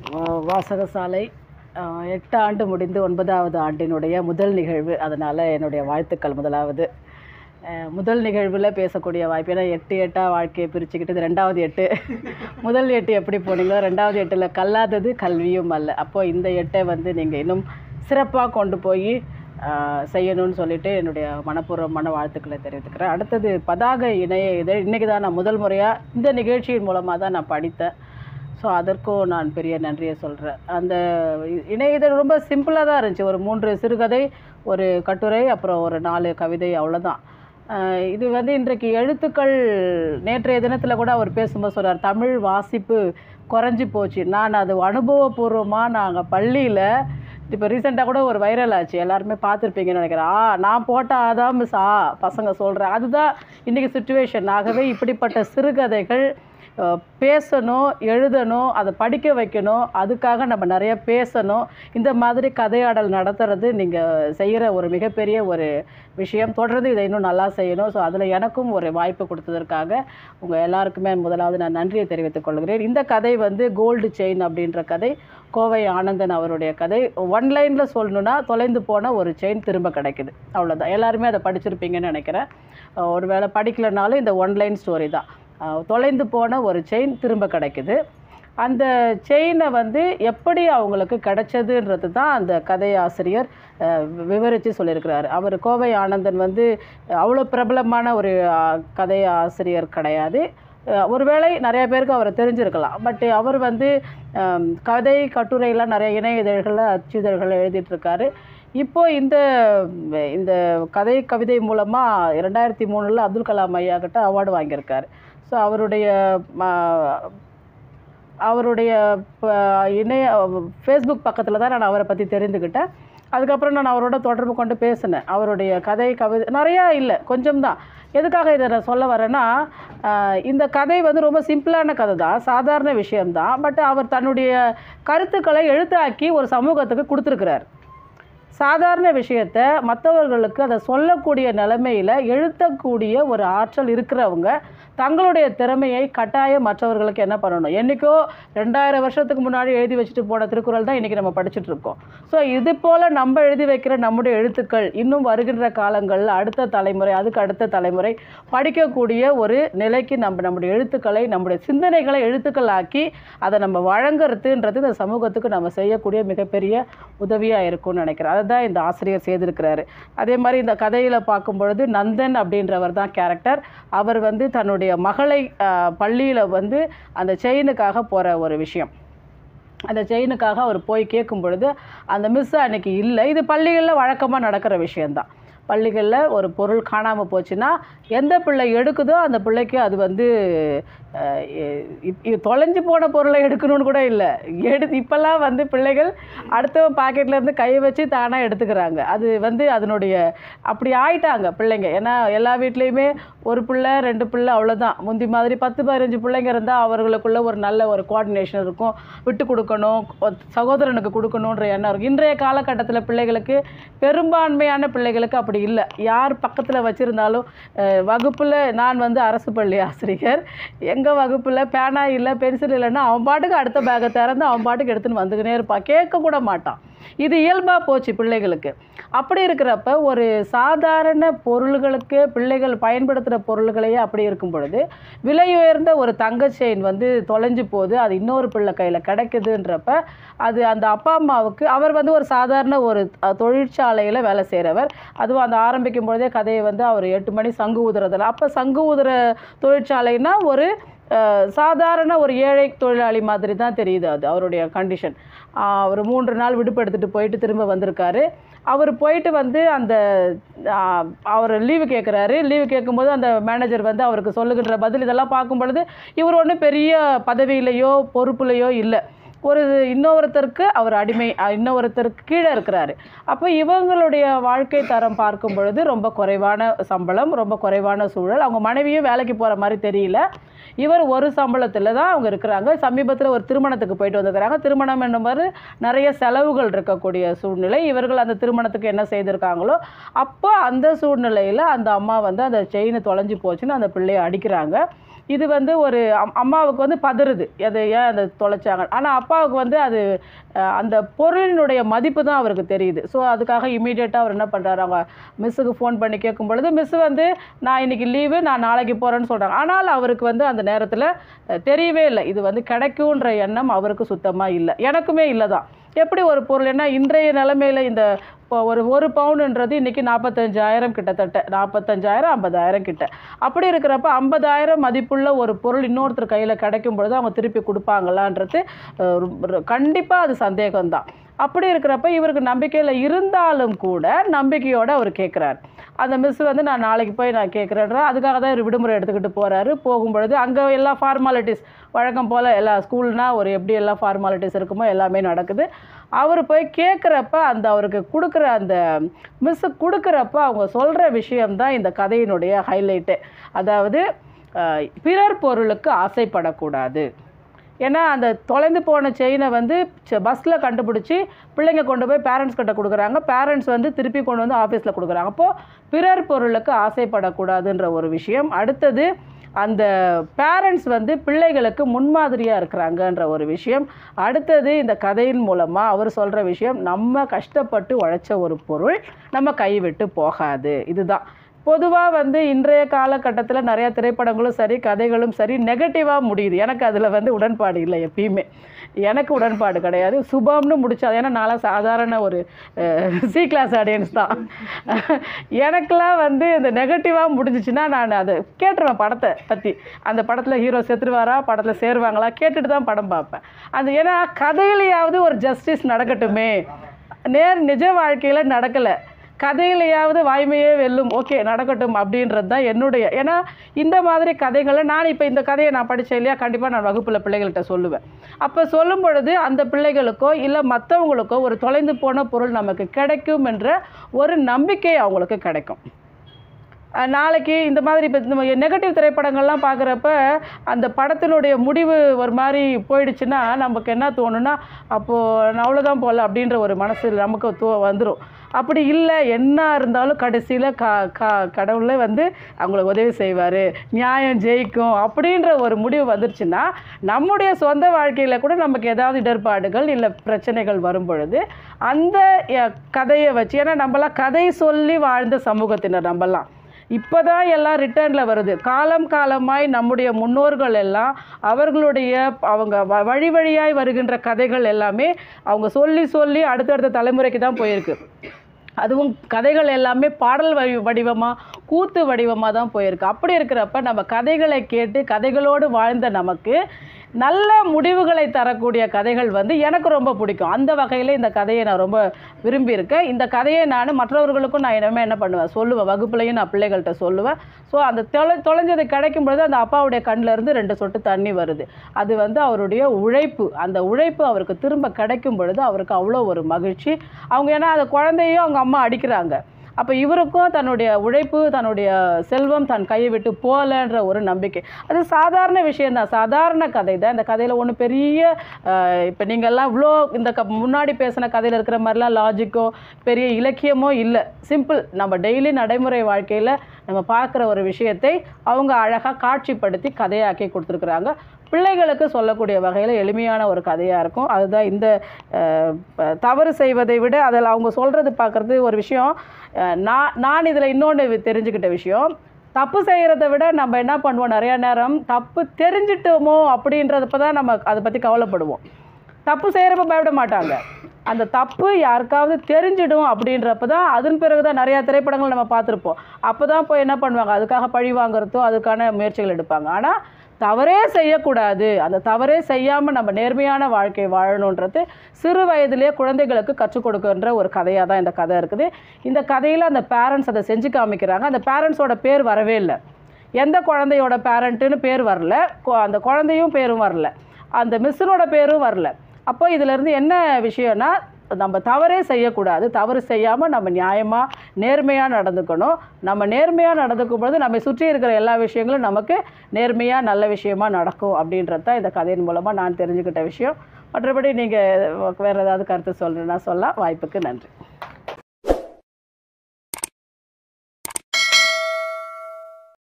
வா- வாசகசாலை ஆஹ், எட்டு ஆண்டு முடிந்து ஒன்பதாவது ஆண்டினுடைய முதல் நிகழ்வு அதனால் என்னுடைய வாழ்த்துக்கள் முதலாவது ஆஹ், முதல் நிகழ்வில் பேசக்கூடிய வாய்ப்பு ஏன்னா எட்டு எட்டாக வாழ்க்கையை பிரிச்சுக்கிட்டு இது ரெண்டாவது எட்டு முதல் எட்டு எப்படி போனீங்களோ ரெண்டாவது எட்டில் கல்லாதது கல்வியும் அல்ல அப்போ இந்த எட்டை வந்து நீங்கள் இன்னும் சிறப்பாக கொண்டு போய் ஆஹ், செய்யணும்னு சொல்லிட்டு என்னுடைய மனப்பூர்வமான வாழ்த்துக்களை தெரிவித்துக்கிறேன் அடுத்தது பதாக இணைய இதழ் இன்றைக்கி தான் நான் முதல் முறையாக இந்த நிகழ்ச்சியின் மூலமாக தான் நான் படித்தேன் ஸோ அதற்கும் நான் பெரிய நன்றியை சொல்கிறேன் அந்த இ- இணைய இதழ் ரொம்ப சிம்பிளாக தான் இருந்துச்சு ஒரு மூன்று சிறுகதை ஒரு கட்டுரை அப்புறம் ஒரு நாலு கவிதை அவ்வளோதான் ஆஹ் இது வந்து இன்றைக்கு எழுத்துக்கள் நேற்றைய தினத்தில் கூட அவர் பேசும்போது சொல்றார் தமிழ் வாசிப்பு குறைஞ்சி போச்சு நான் அது அனுபவபூர்வமாக நாங்கள் பள்ளியில் இப்போ ரீசெண்டாக கூட ஒரு வைரல் ஆச்சு எல்லாருமே பார்த்துருப்பீங்கன்னு நினைக்கிறேன் ஆ நான் போட்ட அதான் மிஸ் ஆ பசங்க சொல்கிறேன் அதுதான் இன்றைக்கி சுச்சுவேஷன் ஆகவே இப்படிப்பட்ட சிறுகதைகள் அஹ், பேசணும் எழுதணும் அதை படிக்க வைக்கணும் அதுக்காக நம்ம நிறைய பேசணும் இந்த மாதிரி கதையாடல் நடத்துறது நீங்கள் செய்கிற ஒரு மிகப்பெரிய ஒரு விஷயம் தொடர்ந்து இதை இன்னும் நல்லா செய்யணும் ஸோ அதில் எனக்கும் ஒரு வாய்ப்பு கொடுத்ததற்காக உங்கள் எல்லாருக்குமே முதலாவது நான் நன்றியை தெரிவித்துக் கொள்கிறேன் இந்த கதை வந்து கோல்டு செயின் அப்படின்ற கதை கோவை ஆனந்தன் அவருடைய கதை ஒன் லைனில் சொல்லணுன்னா தொலைந்து போன ஒரு செயின் திரும்ப கிடைக்குது அவ்வளோதான் எல்லாருமே அதை படிச்சிருப்பீங்கன்னு நினைக்கிறேன் அஹ் ஒருவேளை படிக்கலைனாலும் இந்த ஒன் லைன் ஸ்டோரி தான் அஹ் தொலைந்து போன ஒரு செயின் திரும்ப கிடைக்குது அந்த செயினை வந்து எப்படி அவங்களுக்கு கிடைச்சதுன்றது தான் அந்த கதை ஆசிரியர் அஹ், வி- விவரித்து சொல்லியிருக்கிறாரு அவர் கோவை ஆனந்தன் வந்து அவ்வளோ பிரபலமான ஒரு அஹ், கதை ஆசிரியர் கிடையாது அஹ், ஒருவேளை நிறைய பேருக்கு அவரை தெரிஞ்சிருக்கலாம் பட் அவர் வந்து அம், கதை கட்டுரைலாம் நிறைய இணைய இதழ்களில் அச்சுதழ்களில் எழுதிட்டு இருக்காரு இப்போ இந்த இந்த கதை கவிதை மூலமாக ரெண்டாயிரத்தி மூணில் அப்துல் கலாம் ஐயா கிட்ட அவார்டு வாங்கியிருக்காரு ஸோ அவருடைய ம- அவருடைய ப- இணைய ஃபேஸ்புக் பக்கத்தில் தான் நான் அவரை பற்றி தெரிந்துக்கிட்டேன் அதுக்கப்புறம் நான் அவரோட தொடர்பு கொண்டு பேசினேன் அவருடைய கதை கவிதை நிறையா இல்லை கொஞ்சம் தான் எதுக்காக இதை நான் சொல்ல வரேன்னா ஆஹ், இந்த கதை வந்து ரொம்ப சிம்பிளான கதை தான் சாதாரண விஷயம்தான் பட் அவர் தன்னுடைய கருத்துக்களை எழுத்தாக்கி ஒரு சமூகத்துக்கு கொடுத்துருக்கிறார் சாதாரண விஷயத்தை மற்றவர்களுக்கு அதை சொல்லக்கூடிய நிலைமையில் எழுத்தக்கூடிய ஒரு ஆற்றல் இருக்கிறவங்க தங்களுடைய திறமையை கட்டாயம் மற்றவர்களுக்கு என்ன பண்ணணும் என்றைக்கோ ரெண்டாயிரம் வருஷத்துக்கு முன்னாடி எழுதி வச்சுட்டு போன திருக்குறள் தான் இன்றைக்கி நம்ம படிச்சுட்டு இருக்கோம் ஸோ இது போல் நம்ம எழுதி வைக்கிற நம்முடைய எழுத்துக்கள் இன்னும் வருகின்ற காலங்களில் அடுத்த தலைமுறை அதுக்கு அடுத்த தலைமுறை படிக்கக்கூடிய ஒரு நிலைக்கு நம்ம நம்முடைய எழுத்துக்களை நம்முடைய சிந்தனைகளை எழுத்துக்களாக்கி அதை நம்ம வழங்குறதுன்றது இந்த சமூகத்துக்கு நம்ம செய்யக்கூடிய மிகப்பெரிய உதவியாக இருக்கும்னு நினைக்கிறேன் அதை தான் இந்த ஆசிரியர் செய்திருக்கிறாரு அதே மாதிரி இந்த கதையில் பார்க்கும் பொழுது நந்தன் அப்படின்றவர் தான் கேரக்டர் அவர் வந்து தன்னுடைய மகளை பள்ளியில் வந்து அந்த செயினுக்காக போகிற ஒரு விஷயம் அந்த செயினுக்காக அவர் போய் கேட்கும் பொழுது அந்த மிஸ் அன்னைக்கு இல்லை இது பள்ளிகளில் வழக்கமாக நடக்கிற விஷயந்தான் பள்ளிகளில் ஒரு பொருள் காணாமல் போச்சுன்னா எந்த பிள்ளை எடுக்குதோ அந்த பிள்ளைக்கு அது வந்து அஹ், இப்- இ- தொலைஞ்சு போன பொருளை எடுக்கணும்னு கூட இல்லை எடு இப்போல்லாம் வந்து பிள்ளைகள் அடுத்தவன் பாக்கெட்லேருந்து கை வச்சு தானாக எடுத்துக்கிறாங்க அது வந்து அதனுடைய அப்படி ஆயிட்டாங்க பிள்ளைங்க ஏன்னா எல்லா வீட்லேயுமே ஒரு பிள்ளை ரெண்டு பிள்ளை அவ்வளோதான் முந்தி மாதிரி பத்து பதினஞ்சு பிள்ளைங்க இருந்தால் அவர்களுக்குள்ள ஒரு நல்ல ஒரு கோஆர்டினேஷன் இருக்கும் விட்டு கொடுக்கணும் ஒ- சகோதரனுக்கு கொடுக்கணுன்ற எண்ணம் இருக்கும் இன்றைய காலகட்டத்தில் பிள்ளைகளுக்கு பெரும்பான்மையான பிள்ளைகளுக்கு அப்படி இல்லை யார் பக்கத்தில் வச்சுருந்தாலும் வகுப்பில் நான் வந்து அரசு பள்ளி ஆசிரியர் எங்கள் வகுப்பில் பேனா இல்லை பென்சில் இல்லைன்னா அவன் பாட்டுக்கு அடுத்த பேக்கை திறந்து அவன் பாட்டுக்கு எடுத்துன்னு வந்துக்கினே இருப்பான் கேட்க கூட மாட்டான் இது இயல்பாக போச்சு பிள்ளைகளுக்கு அப்படி இருக்கிறப்ப ஒரு சாதாரண பொருள்களுக்கு பிள்ளைகள் பயன்படுத்துகிற பொருள்களையே அப்படி இருக்கும் பொழுது விலை உயர்ந்த ஒரு தங்க செயின் வந்து தொலைஞ்சு போகுது அது இன்னொரு பிள்ளை கையில் கிடைக்குதுன்றப்ப அது அந்த அப்பா அம்மாவுக்கு அவர் வந்து ஒரு சாதாரண ஒரு அஹ், தொழிற்சாலையில் வேலை செய்கிறவர் அதுவும் அந்த ஆரம்பிக்கும் பொழுதே கதையை வந்து அவர் எட்டு மணி சங்கு ஊதுறதில்ல அப்போ சங்கு ஊதுற தொழிற்சாலைனா ஒரு அஹ், சாதாரண ஒரு ஏழை தொழிலாளி மாதிரி தான் தெரியுது அது அவருடைய கண்டிஷன் அவர் மூன்று நாள் விடுப்பு எடுத்துகிட்டு போயிட்டு திரும்ப வந்திருக்காரு அவர் போயிட்டு வந்து அந்த ஆஹ், அவர் லீவு கேட்குறாரு லீவு கேட்கும்போது அந்த மேனேஜர் வந்து அவருக்கு சொல்லுகின்ற பதில் இதெல்லாம் பார்க்கும் பொழுது இவர் ஒன்றும் பெரிய பதவியிலையோ பொறுப்புலையோ இல்லை ஒரு இன்னொருத்தருக்கு அவர் அடிமை அஹ், இன்னொருத்தருக்கு கீழே இருக்கிறாரு அப்போ இவங்களுடைய வாழ்க்கை தரம் பார்க்கும் பொழுது ரொம்ப குறைவான சம்பளம் ரொம்ப குறைவான சூழல் அவங்க மனைவியும் வேலைக்கு போகிற மாதிரி தெரியல இவர் ஒரு சம்பளத்தில் தான் அவங்க இருக்கிறாங்க சமீபத்தில் ஒரு திருமணத்துக்கு போயிட்டு வந்துருக்கிறாங்க திருமணம் என்னும்போது நிறைய செலவுகள் இருக்கக்கூடிய சூழ்நிலை இவர்கள் அந்த திருமணத்துக்கு என்ன செய்திருக்காங்களோ அப்போ அந்த சூழ்நிலையில் அந்த அம்மா வந்து அந்த செயின் தொலைஞ்சு போச்சுன்னு அந்த பிள்ளையை அடிக்கிறாங்க இது வந்து ஒரு அம்- அம்மாவுக்கு வந்து பதறுது எது ஏன் அதை தொலைச்சாங்க ஆனால் அப்போ அப்பாவுக்கு வந்து அது அஹ், அந்த பொருளினுடைய மதிப்பு தான் அவருக்கு தெரியுது ஸோ அதுக்காக இமீடியட்டாக அவர் என்ன பண்ணுறாரு அவங்க மிஸ்ஸுக்கு ஃபோன் பண்ணி கேட்கும் பொழுது மிஸ் வந்து நான் இன்னைக்கு லீவு நான் நாளைக்கு போகிறேன்னு சொல்கிறாங்க ஆனால் அவருக்கு வந்து அந்த நேரத்தில் அஹ், தெரியவே இல்லை இது வந்து கிடைக்குன்ற எண்ணம் அவருக்கு சுத்தமாக இல்லை எனக்குமே இல்லை தான் எப்படி ஒரு பொருள் என்ன இன்றைய நிலைமையில் இந்த இப்போ ஒரு ஒரு பவுனுன்றது இன்றைக்கி நாற்பத்தஞ்சாயிரம் கிட்டத்தட்ட நாற்பத்தஞ்சாயிரம் ஐம்பதாயிரம் கிட்ட அப்படி இருக்கிறப்ப ஐம்பதாயிரம் மதிப்புள்ள ஒரு பொருள் இன்னொருத்தர் கையில் கிடைக்கும் பொழுது அவங்க திருப்பி கொடுப்பாங்களான்றது கண்டிப்பாக அது சந்தேகம்தான் அப்படி இருக்கிறப்ப இவருக்கு நம்பிக்கையில் இருந்தாலும் கூட நம்பிக்கையோடு அவர் கேட்குறாரு அந்த மிஸ் வந்து நான் நாளைக்கு போய் நான் கேட்குறேன்றா அதுக்காக தான் இவர் விடுமுறை எடுத்துக்கிட்டு போகிறாரு போகும்பொழுது அங்கே எல்லா ஃபார்மாலிட்டிஸ் வழக்கம் போல் எல்லா ஸ்கூல்னால் ஒரு எப்படி எல்லா ஃபார்மாலிட்டிஸ் இருக்குமோ எல்லாமே நடக்குது அவர் போய் கேட்குறப்ப அந்த அவருக்கு கொடுக்குற அந்த மிஸ்ஸு கொடுக்குறப்ப அவங்க சொல்கிற விஷயம்தான் இந்த கதையினுடைய ஹைலைட்டு அதாவது அஹ், பிறர் பொருளுக்கு ஆசைப்படக்கூடாது ஏன்னா அந்த தொலைந்து போன செயினை வந்து பஸ்ஸில் கண்டுபிடிச்சி பிள்ளைங்க கொண்டு போய் பேரண்ட்ஸ் கிட்ட கொடுக்குறாங்க பேரண்ட்ஸ் வந்து திருப்பி கொண்டு வந்து ஆஃபீஸில் கொடுக்குறாங்க அப்போது பிறர் பொருளுக்கு ஆசைப்படக்கூடாதுன்ற ஒரு விஷயம் அடுத்தது அந்த பேரண்ட்ஸ் வந்து பிள்ளைகளுக்கு முன்மாதிரியாக இருக்கிறாங்கன்ற ஒரு விஷயம் அடுத்தது இந்த கதையின் மூலமாக அவர் சொல்கிற விஷயம் நம்ம கஷ்டப்பட்டு உழைச்ச ஒரு பொருள் நம்ம கைவிட்டு போகாது இதுதான் பொதுவாக வந்து இன்றைய காலகட்டத்தில் நிறையா திரைப்படங்களும் சரி கதைகளும் சரி நெகட்டிவாக முடியுது எனக்கு அதில் வந்து உடன்பாடு இல்லை எப்பயுமே எனக்கு உடன்பாடு கிடையாது சுபம்னு முடிச்சா ஏன்னா நான்லாம் சாதாரண ஒரு சி கிளாஸ் ஆடியன்ஸ் தான் எனக்கெலாம் வந்து இந்த நெகட்டிவாக முடிஞ்சிச்சுன்னா நான் அதை கேட்டுருவேன் படத்தை பற்றி அந்த படத்தில் ஹீரோ செத்துருவாரா படத்தில் சேருவாங்களா கேட்டுட்டு தான் படம் பார்ப்பேன் அது ஏன்னா கதையிலையாவது ஒரு ஜஸ்டிஸ் நடக்கட்டுமே நேர் நிஜ வாழ்க்கையில் நடக்கலை கதையிலையாவது வாய்மையே வெல்லும் ஓகே நடக்கட்டும் அப்படின்றது தான் என்னுடைய ஏன்னா இந்த மாதிரி கதைகளை நான் இப்போ இந்த கதையை நான் படித்தேன் இல்லையா கண்டிப்பாக நான் வகுப்பில் பிள்ளைகள்கிட்ட சொல்லுவேன் அப்போ சொல்லும் பொழுது அந்த பிள்ளைகளுக்கோ இல்லை மற்றவங்களுக்கோ ஒரு தொலைந்து போன பொருள் நமக்கு கிடைக்கும் என்ற ஒரு நம்பிக்கை அவங்களுக்கு கிடைக்கும் அஹ் நாளைக்கு இந்த மாதிரி இப்போ இந்த நெகட்டிவ் திரைப்படங்கள்லாம் பார்க்குறப்ப அந்த படத்தினுடைய முடிவு ஒரு மாதிரி போயிடுச்சுன்னா நமக்கு என்ன தோணுன்னா அப்போது அவ்வளோதான் போகல அப்படின்ற ஒரு மனசு நமக்கு தோ வந்துடும் அப்படி இல்லை என்ன இருந்தாலும் கடைசியில் க க கடவுளே வந்து அவங்களுக்கு உதவி செய்வார் நியாயம் ஜெயிக்கும் அப்படின்ற ஒரு முடிவு வந்துருச்சுன்னா நம்முடைய சொந்த வாழ்க்கையில் கூட நமக்கு ஏதாவது இடர்பாடுகள் இல்லை பிரச்சனைகள் வரும் பொழுது அந்த அஹ், கதையை வச்சு ஏன்னா நம்மலாம் கதை சொல்லி வாழ்ந்த சமூகத்தினர் நம்மலாம் இப்போ தான் எல்லாம் ரிட்டர்னில் வருது காலம் காலமாய் நம்முடைய முன்னோர்கள் எல்லாம் அவர்களுடைய அவங்க வ- வழி வழியாய் வருகின்ற கதைகள் எல்லாமே அவங்க சொல்லி சொல்லி அடுத்தடுத்த தலைமுறைக்கு தான் போயிருக்கு அதுவும் கதைகள் எல்லாமே பாடல் வடி வடிவமாக கூத்து வடிவமாக தான் போயிருக்கு அப்படி இருக்கிறப்ப நம்ம கதைகளை கேட்டு கதைகளோடு வாழ்ந்த நமக்கு நல்ல முடிவுகளை தரக்கூடிய கதைகள் வந்து எனக்கு ரொம்ப பிடிக்கும் அந்த வகையில் இந்த கதையை நான் ரொம்ப விரும்பியிருக்கேன் இந்த கதையை நான் மற்றவர்களுக்கும் நான் இனிமேல் என்ன பண்ணுவேன் சொல்லுவேன் வகுப்புலையும் நான் பிள்ளைகள்கிட்ட சொல்லுவேன் ஸோ அந்த தொலை தொலைஞ்சது கிடைக்கும் பொழுது அந்த அப்பாவுடைய கண்ணில் இருந்து ரெண்டு சொட்டு தண்ணி வருது அது வந்து அவருடைய உழைப்பு அந்த உழைப்பு அவருக்கு திரும்ப கிடைக்கும் பொழுது அவருக்கு அவ்வளோ ஒரு மகிழ்ச்சி அவங்க ஏன்னா அந்த குழந்தையும் அவங்க அம்மா அடிக்கிறாங்க அப்போ இவருக்கும் தன்னுடைய உழைப்பு தன்னுடைய செல்வம் தன் கையை விட்டு போகலன்ற ஒரு நம்பிக்கை அது சாதாரண விஷயந்தான் சாதாரண கதை தான் இந்த கதையில் ஒன்றும் பெரிய இப்போ நீங்கள்லாம் இவ்வளோ இந்த க முன்னாடி பேசின கதையில் இருக்கிற மாதிரிலாம் லாஜிக்கோ பெரிய இலக்கியமோ இல்லை சிம்பிள் நம்ம டெய்லி நடைமுறை வாழ்க்கையில் நம்ம பார்க்குற ஒரு விஷயத்தை அவங்க அழகாக காட்சிப்படுத்தி கதையாக்கி கொடுத்துருக்குறாங்க பிள்ளைகளுக்கு சொல்லக்கூடிய வகையில் எளிமையான ஒரு கதையாக இருக்கும் அதுதான் இந்த அஹ், ப- தவறு செய்வதை விட அதில் அவங்க சொல்கிறது பார்க்குறது ஒரு விஷயம் அஹ், நான் நான் இதில் இன்னொன்று தெரிஞ்சுக்கிட்ட விஷயம் தப்பு செய்கிறத விட நம்ம என்ன பண்ணுவோம் நிறையா நேரம் தப்பு தெரிஞ்சிட்டோமோ அப்படின்றதப்ப தான் நம்ம அதை பற்றி கவலைப்படுவோம் தப்பு செய்கிறப்ப பயப்பட மாட்டாங்க அந்த தப்பு யாருக்காவது தெரிஞ்சிடும் அப்படின்றப்ப தான் அதன் பிறகு தான் நிறையா திரைப்படங்கள் நம்ம பார்த்துருப்போம் அப்போ தான் போய் என்ன பண்ணுவாங்க அதுக்காக பழி வாங்குறதோ அதுக்கான முயற்சிகள் எடுப்பாங்க ஆனால் தவறே செய்யக்கூடாது அந்த தவறே செய்யாமல் நம்ம நேர்மையான வாழ்க்கை வாழணுன்றது சிறு வயதிலேயே குழந்தைகளுக்கு கற்றுக் கொடுக்கின்ற ஒரு கதையாக தான் இந்த கதை இருக்குது இந்த கதையில் அந்த பேரண்ட்ஸ் அதை செஞ்சு காமிக்கிறாங்க அந்த பேரண்ட்ஸோட பேர் வரவே இல்லை எந்த குழந்தையோட பேரண்ட்டுன்னு பேர் வரல கொ- அந்த குழந்தையும் பேரும் வரல அந்த மிஸ்ஸினோட பேரும் வரல அப்போ இதிலேருந்து என்ன விஷயம்னா நம்ம தவறே செய்யக்கூடாது தவறு செய்யாமல் நம்ம நியாயமாக நேர்மையாக நடந்துக்கணும் நம்ம நேர்மையாக நடந்துக்கும் பொழுது நம்மை சுற்றி இருக்கிற எல்லா விஷயங்களும் நமக்கு நேர்மையாக நல்ல விஷயமா நடக்கும் அப்படின்றது தான் இந்த கதையின் மூலமாக நான் தெரிஞ்சுக்கிட்ட விஷயம் மற்றபடி நீங்கள் வேறு ஏதாவது கருத்து சொல்கிறேன்னா சொல்லலாம் வாய்ப்புக்கு நன்றி